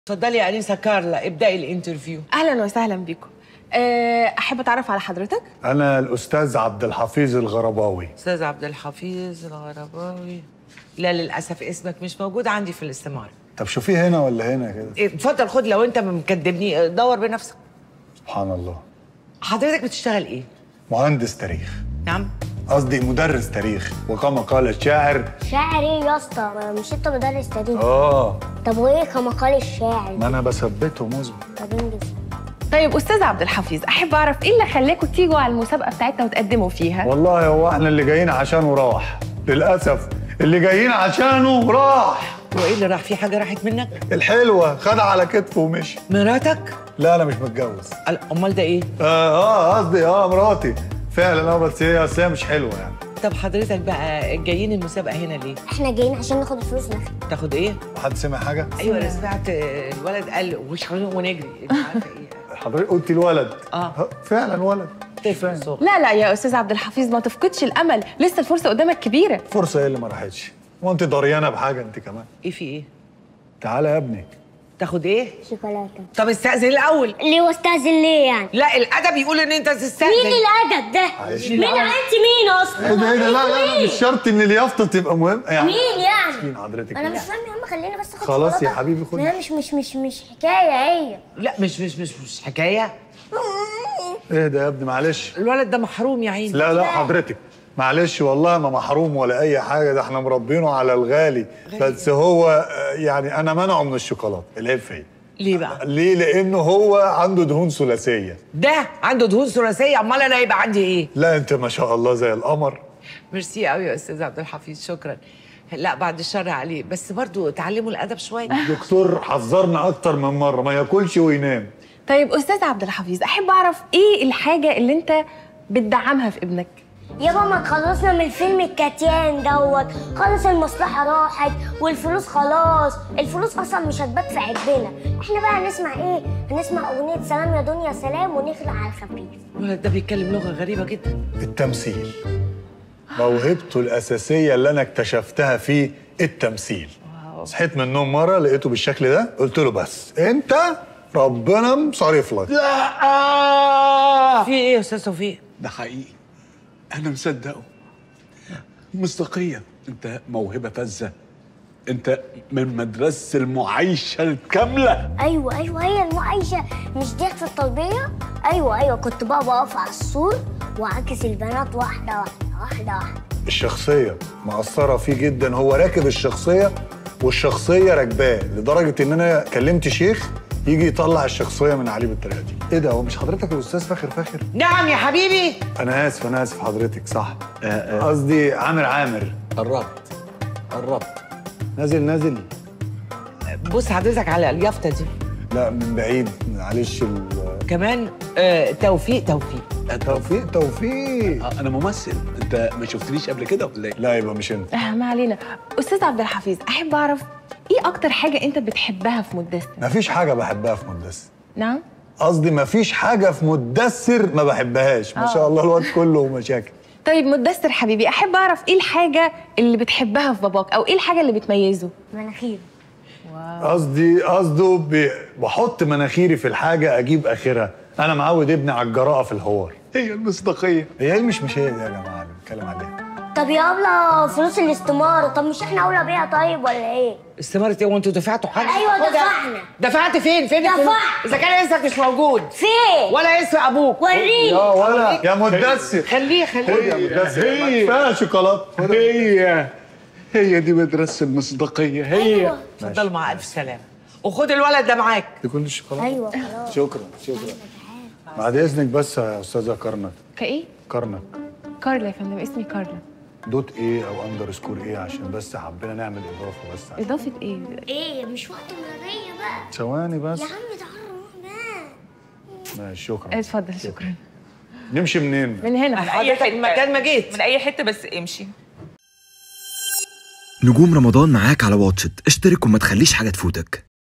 اتفضلي يا انسه كارلا ابدأي الانترفيو اهلا وسهلا بيكم أه، احب اتعرف على حضرتك أنا الأستاذ عبد الحفيظ الغرباوي استاذ عبد الحفيظ الغرباوي لا للاسف اسمك مش موجود عندي في الاستمارة طب شوفيه هنا ولا هنا كده إيه، اتفضل خد لو انت مكدبني دور بنفسك سبحان الله حضرتك بتشتغل ايه مهندس تاريخ نعم قصدي مدرس تاريخ وكما قال الشاعر شاعر ايه يا اسطى ما مش انت مدرس تاريخ آه طب وايه كما قال الشاعر ما أنا بثبته مظبوط طب انجز طيب استاذ عبد الحفيظ احب اعرف ايه اللي خلاكم تيجوا على المسابقه بتاعتنا وتقدموا فيها والله هو احنا اللي جايين عشانه راح للأسف اللي جايين عشانه راح وايه اللي راح في حاجة راحت منك الحلوة خد على كتفه ومشي مراتك لا أنا مش متجوز قال- امال ده ايه آه آه قصدي آه مراتي فعلا اه بس هي أصل هي مش حلوة يعني طب حضرتك بقى جايين المسابقة هنا ليه احنا جايين عشان ناخد الفلوس نخ تاخد ايه حد سمع حاجة؟ ايوه انا سمعت آه، الولد قال وش ونجري انت عارفه ايه حضرتك قلتي الولد آه. فعلا ولد طفل صغير لا لا يا استاذ عبد الحفيظ ما تفقدش الامل لسه الفرصه قدامك كبيره فرصة ايه اللي ما راحتش؟ وانت ضريانة بحاجة انت كمان ايه في ايه تعالى يا ابني تاخد ايه شوكولاته طب استأذن الاول ليه واستاذن ليه يعني لا الادب يقول ان انت تستأذن مين الادب ده معلش. مين انت مين اصلا ايه ده ايه ده لا لا لا مش شرط ان اليافطة تبقى مهم يعني مين يعني مين حضرتك انا مش فاهم يا عم خليني بس اخد خلاص يا شوكولاتة. حبيبي خد. لا مش مش مش مش حكايه هي لا مش مش مش مش حكايه ايه ده يا ابني معلش الولد ده محروم يا عيني لا لا حضرتك معلش والله ما محروم ولا اي حاجة ده احنا مربينه على الغالي بس هو آه، يعني انا منعه من الشوكولاتة العيب فيا ليه بقى ليه؟ لأنه هو عنده دهون ثلاثية ده عنده دهون ثلاثيه امال انا يبقى عندي ايه لا أنت ما شاء الله زي القمر ميرسي قوي يا استاذ عبد الحفيظ شكرا لا بعد الشر عليه بس برضو تعلموا الادب شويه دكتور حذرنا أكتر من مرة ما ياكلش وينام طيب استاذ عبد الحفيظ احب اعرف ايه الحاجه اللي انت بتدعمها في ابنك يابا ما تخلصنا من الفيلم الكتيان دوت خلص المصلحة راحت والفلوس خلاص الفلوس أصلا مش هتبات في عبنا احنا بقى هنسمع ايه؟ هنسمع أغنية سلام يا دنيا سلام ونخلع على الخفيف الولد ده بيتكلم لغه غريبه جدا التمثيل موهبته الأساسية اللي أنا اكتشفتها فيه التمثيل صحيت من النوم مرة لقيته بالشكل ده قلت له بس أنت ربنا مصارف لك في ايه يا استاذ توفيق ده حقيقي انا مصدقه مصداقيه انت موهبه فذه انت من مدرسه المعايشه الكامله أيوة أيوة هي المعايشة مش ديت في الطلبية؟ أيوة أيوة كنت بقى بقف على السور وأعكس البنات واحدة واحدة واحدة واحدة الشخصية مأثرة فيه جدا هو راكب الشخصية والشخصية راكباه لدرجة إن أنا كلمت شيخ يجي يطلع الشخصية من عليه بالطريقة دي إيه ده هو مش حضرتك الأستاذ فاخر فاخر؟ نعم يا حبيبي أنا آسف أنا آسف حضرتك صح قصدي عامر عامر قربت قربت نازل نازل بص حضرتك على اليافطه دي لا من بعيد معلش ال- كمان آه توفيق توفيق توفيق توفيق آه، انا ممثل انت ما شفتنيش قبل كده ولا ايه لا يبقى مش انت آه ما علينا استاذ عبد الحفيظ احب اعرف ايه اكتر حاجه انت بتحبها في مدرستك مفيش حاجة بحبها في مدرسة نعم قصدي مفيش حاجة في مدثر ما بحبهاش ما شاء الله الواد كله مشاكل طيب مدثر حبيبي احب اعرف ايه الحاجه اللي بتحبها في باباك او ايه الحاجه اللي بتميزه مناخير قصدي قصده ب- بحط مناخيري في الحاجة أجيب آخرها أنا معود ابني على الجراءة في الحوار هي المصداقيه هي دي مش مش هي دي يا جماعة اللي بنتكلم عليها طب يا أبلة فلوس الاستمارة طب مش احنا أولى بيها طيب ولا إيه؟ استمارة ايه وانتوا دفعتوا حاجه أيوة خدها. دفعنا. دفعت فين فين دفعت. الفلوس؟ اذا كان اسمك مش موجود فين؟ ولا اسم ابوك وريني يا ولا يا مدثر خليه خد خليه يا مدثر هي. كفاية شوكولاتة خد. هي هي دي مدرسه المصداقيه هي أيوة اتفضلوا مع الف سلامه وخد الولد ده معاك تكون الشوكولاتة أيوة خلاص شكرا شكرا بعد إذنك بس يا أستاذة كرنك كايه كرنك كارلا يا فندم اسمي كارلا دوت إيه أو أندرسكور إيه عشان بس حبينا نعمل إضافة بس عشان. اضافه ايه إيه مش وقت ملغية بقى ثواني بس يا عم تعالى نروح بقى ماشي شكرا اتفضل شكرا نمشي منين؟ من هنا حضرتك مكان ما جيت من اي حته بس امشي نجوم رمضان معاك على واتشت اشترك وما تخليش حاجة تفوتك